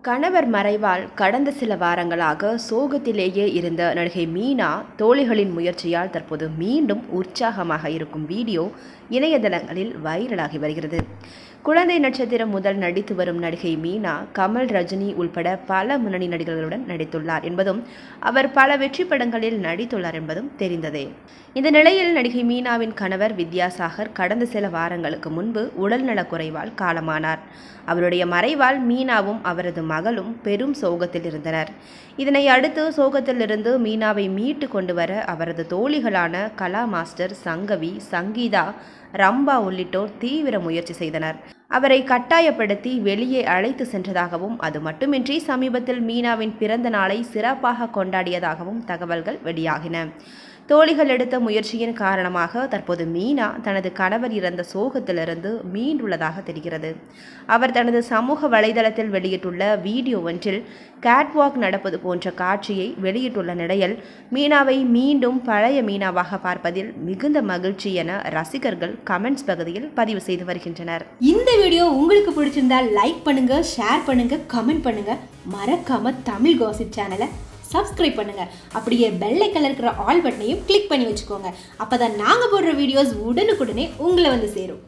கணவர் மறைவால் கடந்த சில வாரங்களாக சோகத்திலேயே இருந்த நடிகை மீனா தோழிகளின் முயற்சியால் தற்போது மீண்டும் உற்சாகமாக இருக்கும் வீடியோ இணையதளங்களில் வைரலாகி வருகிறது குழந்தை நட்சத்திரம் முதல் நடித்து வரும் நடிகை மீனா கமல் ரஜினி உள்பட பல முன்னணி நடிகர்களுடன் நடித்துள்ளார் என்பதும் அவர் பல வெற்றி படங்களில் நடித்துள்ளார் என்பதும் தெரிந்ததே இந்த நிலையில் நடிகை மீனாவின் கணவர் வித்யாசாகர் கடந்த சில வாரங்களுக்கு முன்பு உடல்நலக் குறைவால் காலமானார் அவருடைய மறைவால் மீனாவும் அவரது மகளும் பெரும் சோகத்தில் இருந்தனர் இதனை அடுத்து சோகத்திலிருந்து மீனாவை மீட்டு கொண்டு வர அவரது தோழிகளான கலா மாஸ்டர் சங்கவி சங்கீதா ரம்பா உள்ளிட்டோர் தீவிர முயற்சி செய்தனர் அவரை கட்டாயப்படுத்தி வெளியே அழைத்து சென்றதாகவும் அது மட்டுமின்றி சமீபத்தில் மீனாவின் பிறந்த நாளை சிறப்பாக கொண்டாடியதாகவும் தகவல்கள் வெளியாகின தோழிகள் எடுத்த முயற்சியின் காரணமாக தற்போது மீனா தனது கணவர் இறந்த சோகத்திலிருந்து மீண்டுள்ளதாக தெரிகிறது அவர் தனது சமூக வலைதளத்தில் வெளியிட்டுள்ள வீடியோ ஒன்றில் கேட்வாக் நடப்பது போன்ற காட்சியை வெளியிட்டுள்ள நிலையில் மீனாவை மீண்டும் பழைய மீனாவாக பார்ப்பதில் மிகுந்த மகிழ்ச்சி என ரசிகர்கள் கமெண்ட்ஸ் பகுதியில் பதிவு செய்து வருகின்றனர் இந்த வீடியோ உங்களுக்கு பிடிச்சிருந்தா லைக் பண்ணுங்க ஷேர் பண்ணுங்க கமெண்ட் பண்ணுங்க மறக்காம தமிழ் காசிப் சேனலை சப்ஸ்கிரைப் பண்ணுங்க அப்படியே பெல்லை கலர் இருக்கிற ஆல் பட்டனையும் கிளிக் பண்ணி வச்சுக்கோங்க அப்பதான் நாங்க போடுற வீடியோஸ் உடனுக்குடனே உங்களை வந்து சேரும்